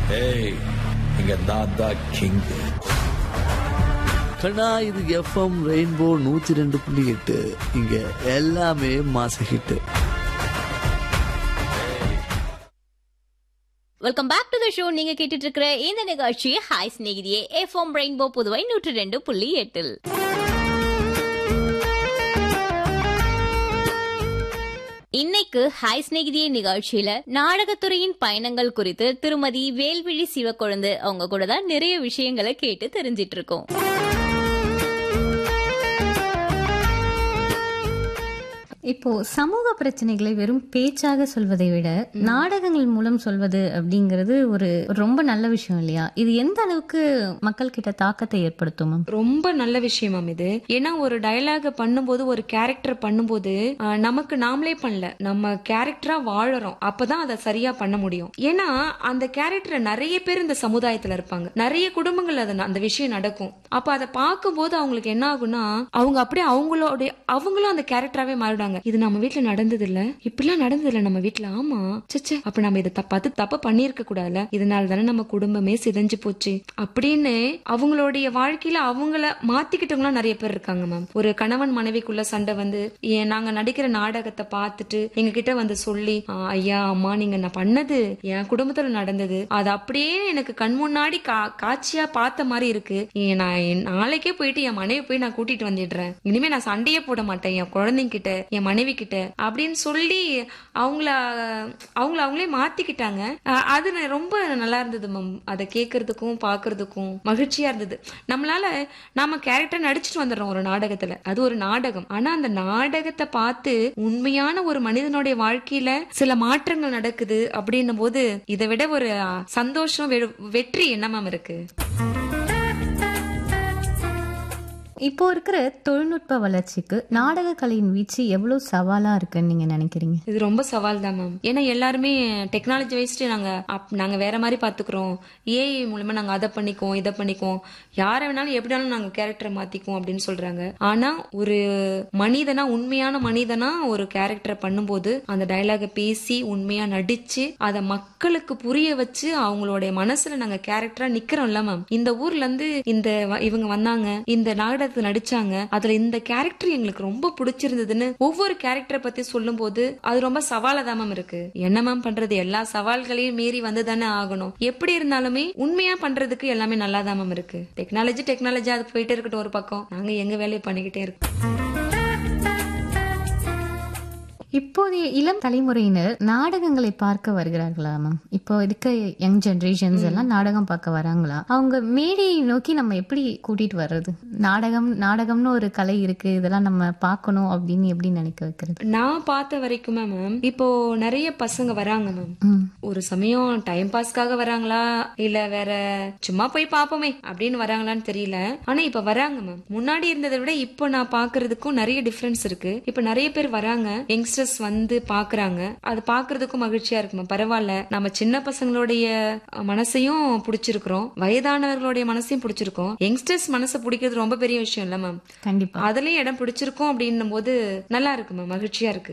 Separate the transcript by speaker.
Speaker 1: ஏய் இங்க நான் தான் கிங்
Speaker 2: கண்ணா இது எஃப்எம் ரெயின்போ நூத்தி ரெண்டு புள்ளி எட்டு இங்க எல்லாமே மாச hit
Speaker 3: welcome back to the show நீங்க கேட்டுட்டு இருக்கிற இந்த நிகழ்ச்சி ஹாய் ஸ்நேகிதியே எஃப்எம் ரெயின்போ புதுவை நூற்றி ரெண்டு புள்ளி எட்டில் இன்னைக்கு ஹாய் ஸ்நேகிதியே நிகழ்ச்சியில நாடகத்துறையின் பயணங்கள் குறித்து திருமதி வேல்விழி சிவக்கொழுந்து அவங்க கூட தான் நிறைய விஷயங்களை கேட்டு தெரிஞ்சிட்டு இருக்கோம்
Speaker 4: இப்போ சமூக பிரச்சனைகளை வெறும் பேச்சாக சொல்வதை விட நாடகங்கள் மூலம் சொல்வது அப்படிங்கிறது ஒரு ரொம்ப நல்ல விஷயம் இல்லையா இது எந்த அளவுக்கு மக்கள் கிட்ட தாக்கத்தை ஏற்படுத்தும் மேம்
Speaker 5: ரொம்ப நல்ல விஷயம் மேம் இது ஏன்னா ஒரு டயலாக பண்ணும்போது ஒரு கேரக்டர் பண்ணும்போது ஆஹ், நமக்கு நாமளே பண்ணல நம்ம கேரக்டரா வாழறோம் அப்பதான் அதை சரியா பண்ண முடியும் ஏன்னா அந்த கேரக்டர் நிறைய பேர் இந்த சமுதாயத்துல இருப்பாங்க நிறைய குடும்பங்கள் அது அந்த விஷயம் நடக்கும் அப்ப அதை பார்க்கும்போது அவங்களுக்கு என்ன ஆகும்னா அவங்க அப்படியே அவங்களோட அவங்களும் அந்த கேரக்டராவே மாறிடுவாங்க இது நம்ம வீட்ல நடந்தது இல்ல இப்படிலாம் நடந்தது இல்ல நம்ம வீட்ல ஆமா சச்சே அப்ப நம்ம இதை தப்பாத்து தப்பு பண்ணிருக்க கூடாதுல இதனால தானே நம்ம குடும்பமே சிதைஞ்சு போச்சு அப்படின்னு அவங்களுடைய வாழ்க்கையில அவங்கள மாத்திக்கிட்டவங்களாம் நிறைய பேர் இருக்காங்க மேம் ஒரு கணவன் மனைவிக்குள்ள சண்டை வந்து ஏன் நாங்க நடிக்கிற நாடகத்தை பார்த்துட்டு எங்க கிட்ட வந்து சொல்லி "ஆ, ஐயா அம்மா நீங்க நான் பண்ணது என் குடும்பத்துல நடந்தது அது அப்படியே எனக்கு கண் முன்னாடி கா- காட்சியா பார்த்த மாதிரி இருக்கு ஏன் நான் என் நாளைக்கே போயிட்டு என் மனைவி போய் நான் கூட்டிட்டு வந்துடுறேன் இனிமே நான் சண்டையே போட மாட்டேன் என் குழந்தைங்க கிட்ட என் மனைவி கிட்ட அப்படின்னு சொல்லி அவங்கள அவங்கள அவங்களே மாத்திக்கிட்டாங்க அஹ் அது ந- ரொம்ப நல்லா இருந்தது மேம் அதை கேட்கறதுக்கும் பார்க்கறதுக்கும் மகிழ்ச்சியா இருந்தது நம்மளால நாம கேரக்டர் நடிச்சிட்டு வந்துடுறோம் ஒரு நாடகத்துல அது ஒரு நாடகம் ஆனா அந்த நாடகத்தை பார்த்து உண்மையான ஒரு மனிதனுடைய வாழ்க்கையில சில மாற்றங்கள் நடக்குது அப்படின்னும் போது இதை விட ஒரு அஹ், சந்தோஷம் வெ- வெற்றி என்ன மேம் இருக்கு
Speaker 4: இப்போ இருக்கிற தொழில்நுட்ப வளர்ச்சிக்கு நாடக கலையின் வீச்சு எவ்வளவு சவாலா இருக்குன்னு நீங்க நினைக்கிறீங்க
Speaker 5: இது ரொம்ப சவால் தான் மேம் ஏன்னா எல்லாருமே டெக்னாலஜி வைஸ்ட்டு நாங்க அப்- நாங்க வேற மாதிரி பாத்துக்கிறோம் ஏஐ மூலமா நாங்க அதை பண்ணிக்குவோம் இதை பண்ணிக்குவோம் யாரை வேணாலும் எப்படி வேணாலும் நாங்க கேரக்டரை மாத்திக்குவோம் அப்படின்னு சொல்றாங்க ஆனா ஒரு மனிதனா உண்மையான மனிதனா ஒரு கேரக்டரை பண்ணும்போது அந்த டயலாக பேசி உண்மையா நடிச்சு அதை மக்களுக்கு புரிய வச்சு அவங்களுடைய மனசுல நாங்க கேரக்டரா நிக்கிறோம்ல மேம் இந்த ஊர்ல இருந்து இந்த வ- இவங்க வந்தாங்க இந்த நாடகத்துல நடிச்சாங்க அதுல இந்த கேரக்டர் எங்களுக்கு ரொம்ப பிடிச்சிருந்ததுன்னு ஒவ்வொரு கேரக்டரை பத்தி சொல்லும்போது அது ரொம்ப சவாலா தான் மேம் இருக்கு என்ன மேம் பண்றது எல்லா சவால்களையும் மீறி வந்து தானே ஆகணும் எப்படி இருந்தாலுமே உண்மையா பண்றதுக்கு எல்லாமே நல்லா தான் மேம் இருக்கு டெக்னாலஜி டெக்னாலஜி அது போயிட்டே இருக்கட்டும் ஒரு பக்கம் நாங்க எங்க வேலையை பண்ணிக்கிட்டே இருக்கோம்
Speaker 4: இப்போதைய இளம் தலைமுறையினர் நாடகங்களை பார்க்க வருகிறார்களா மேம் இப்போ இருக்க யங் ஜெனரேஷன்ஸ் எல்லாம் நாடகம் பார்க்க வராங்களா அவங்க மேடையை நோக்கி நம்ம எப்படி கூட்டிட்டு வர்றது நாடகம் நாடகம்னு ஒரு கலை இருக்கு இதெல்லாம் நம்ம பார்க்கணும் அப்படின்னு எப்படி நினைக்க வைக்கிறது
Speaker 5: நான் பார்த்த வரைக்குமே மேம் இப்போ நிறைய பசங்க வராங்க மேம்
Speaker 4: ம்.
Speaker 5: ஒரு சமயம் டைம் பாஸ்க்காக வராங்களா இல்ல வேற சும்மா போய் பாப்போமே அப்படின்னு வராங்களான்னு தெரியல ஆனா இப்ப வராங்க மேம் முன்னாடி இருந்ததை விட இப்போ நான் பாக்குறதுக்கும் நிறைய டிஃபரன்ஸ் இருக்கு இப்ப நிறைய பேர் வராங்க யங்ஸ்டர்ஸ் வந்து பாக்குறாங்க அது பாக்குறதுக்கும் மகிழ்ச்சியா இருக்கு மேம் பரவாயில்ல நம்ம சின்ன பசங்களுடைய அஹ், மனசையும் பிடிச்சிருக்கிறோம் வயதானவர்களுடைய மனசையும் பிடிச்சிருக்கோம் யங்ஸ்டர்ஸ் மனசை பிடிக்கிறது ரொம்ப பெரிய விஷயம் இல்ல மேம்
Speaker 4: கண்டிப்பா
Speaker 5: அதுலயும் இடம் பிடிச்சிருக்கோம் அப்படின்னும் போது நல்லா இருக்கு மேம் மகிழ்ச்சியா இருக்கு